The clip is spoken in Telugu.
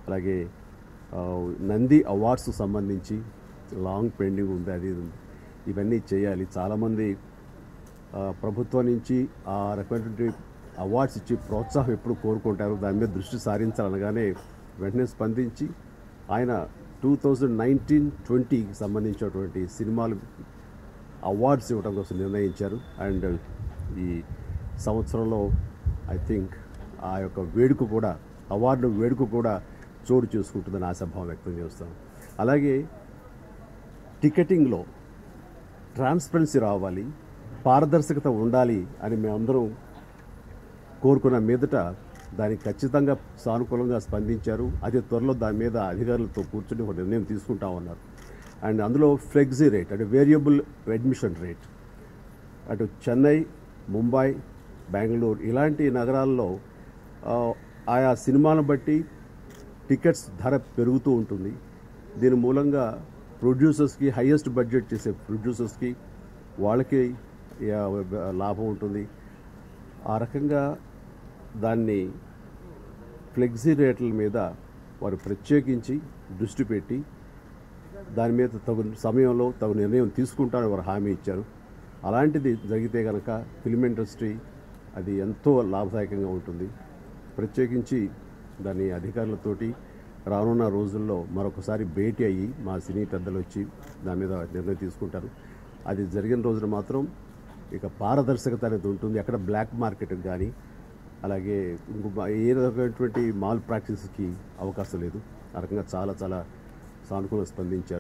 అలాగే ఆ, నంది అవార్డ్స్ సంబంధించి లాంగ్ పెండింగ్ ఉంది అది ఇది ఉంది. ఇవన్నీ చేయాలి చాలామంది ఆ, ప్రభుత్వం నుంచి ఆ రకమైనటువంటి అవార్డ్స్ ఇచ్చి ప్రోత్సాహం ఎప్పుడు కోరుకుంటారు దాని మీద దృష్టి సారించాలనగానే వెంటనే స్పందించి ఆయన టూ థౌజండ్ నైన్టీన్ ట్వంటీకి సంబంధించినటువంటి సినిమాలు అవార్డ్స్ ఇవ్వడం కోసం నిర్ణయించారు అండ్ ఈ సంవత్సరంలో ఐ థింక్ ఆ యొక్క వేడుక కూడా అవార్డు వేడుక కూడా చోటు చేసుకుంటుందని ఆశాభావం వ్యక్తం చేస్తాం అలాగే టికెటింగ్లో ట్రాన్స్పరెన్సీ రావాలి పారదర్శకత ఉండాలి అని మేమందరం కోరుకున్న మీదట దానికి ఖచ్చితంగా సానుకూలంగా స్పందించారు అతి త్వరలో దాని మీద అధికారులతో కూర్చొని ఒక నిర్ణయం తీసుకుంటా ఉన్నారు అండ్ అందులో ఫ్లెక్సీ రేట్ అంటే వేరియబుల్ అడ్మిషన్ రేట్ అటు చెన్నై ముంబై బెంగళూరు ఇలాంటి నగరాల్లో ఆ, ఆయా సినిమాలను బట్టి టికెట్స్ ధర పెరుగుతూ ఉంటుంది దీని మూలంగా ప్రొడ్యూసర్స్కి హయ్యెస్ట్ బడ్జెట్ చేసే ప్రొడ్యూసర్స్కి వాళ్ళకి యా, లాభం ఉంటుంది ఆ రకంగా దాన్ని ఫ్లెక్సీ రేట్ల మీద వారు ప్రత్యేకించి దృష్టి పెట్టి దాని మీద తగు సమయంలో తగు నిర్ణయం తీసుకుంటారని వారు హామీ ఇచ్చారు అలాంటిది జరిగితే కనుక ఫిల్మ్ ఇండస్ట్రీ అది ఎంతో లాభదాయకంగా ఉంటుంది ప్రత్యేకించి దాని అధికారులతోటి రానున్న రోజుల్లో మరొకసారి భేటీ అయ్యి మా సినీ పెద్దలు వచ్చి దాని మీద నిర్ణయం తీసుకుంటారు అది జరిగిన రోజున మాత్రం ఇక పారదర్శకత అనేది ఉంటుంది ఎక్కడ బ్లాక్ మార్కెట్ కానీ అలాగే ఇంకో ఏ రకమైనటువంటి మాల్ ప్రాక్టీస్కి అవకాశం లేదు ఆ రకంగా చాలా చాలా సానుకూలంగా స్పందించారు